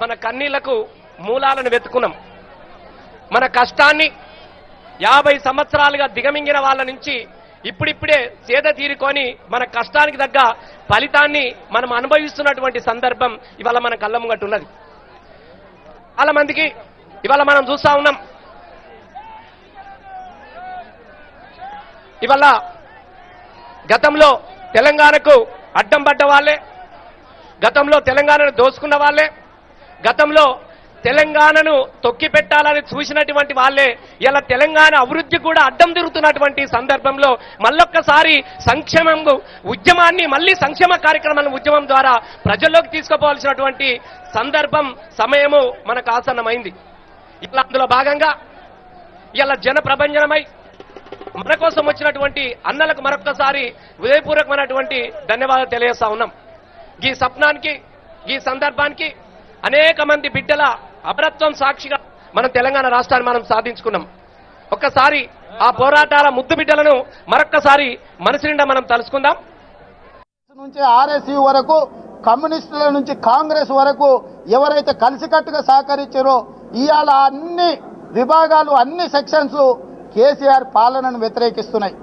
మన కన్నీళ్లకు మూలాలను వెతుకున్నాం మన కష్టాన్ని యాభై సంవత్సరాలుగా దిగమింగిన వాళ్ళ నుంచి ఇప్పుడిప్పుడే సేద తీరుకొని మన కష్టానికి తగ్గ ఫలితాన్ని మనం అనుభవిస్తున్నటువంటి సందర్భం ఇవాళ మన కళ్ళ ముంగట్టు ఉన్నది చాలా మందికి ఇవాళ మనం చూస్తా ఉన్నాం ఇవాళ గతంలో తెలంగాణకు అడ్డం పడ్డ వాళ్ళే గతంలో తెలంగాణను దోచుకున్న వాళ్ళే గతంలో తెలంగాణను తొక్కి పెట్టాలని చూసినటువంటి వాళ్ళే ఇలా తెలంగాణ అభివృద్ధి కూడా అడ్డం తిరుగుతున్నటువంటి సందర్భంలో మళ్ళొక్కసారి సంక్షేమం ఉద్యమాన్ని మళ్ళీ సంక్షేమ కార్యక్రమాల ఉద్యమం ద్వారా ప్రజల్లోకి తీసుకుపోవాల్సినటువంటి సందర్భం సమయము మనకు ఆసన్నమైంది ఇలా అందులో భాగంగా ఇలా జన ప్రభంజనమై మన కోసం వచ్చినటువంటి అన్నలకు మరొక్కసారి హృదయపూర్వకమైనటువంటి ధన్యవాదాలు తెలియజేస్తా ఉన్నాం ఈ స్వప్నానికి ఈ సందర్భానికి అనేక మంది బిడ్డల అమరత్వం సాక్షిగా మనం తెలంగాణ రాష్ట్రాన్ని మనం సాధించుకున్నాం ఒక్కసారి ఆ పోరాటాల ముద్దు బిడ్డలను మరొక్కసారి మనసు నిండా మనం తలుసుకుందాం నుంచి ఆర్ఎస్యు వరకు కమ్యూనిస్టుల నుంచి కాంగ్రెస్ వరకు ఎవరైతే కలిసికట్టుగా సహకరించారో ఇవాళ అన్ని విభాగాలు అన్ని సెక్షన్స్ కేసీఆర్ పాలనను వ్యతిరేకిస్తున్నాయి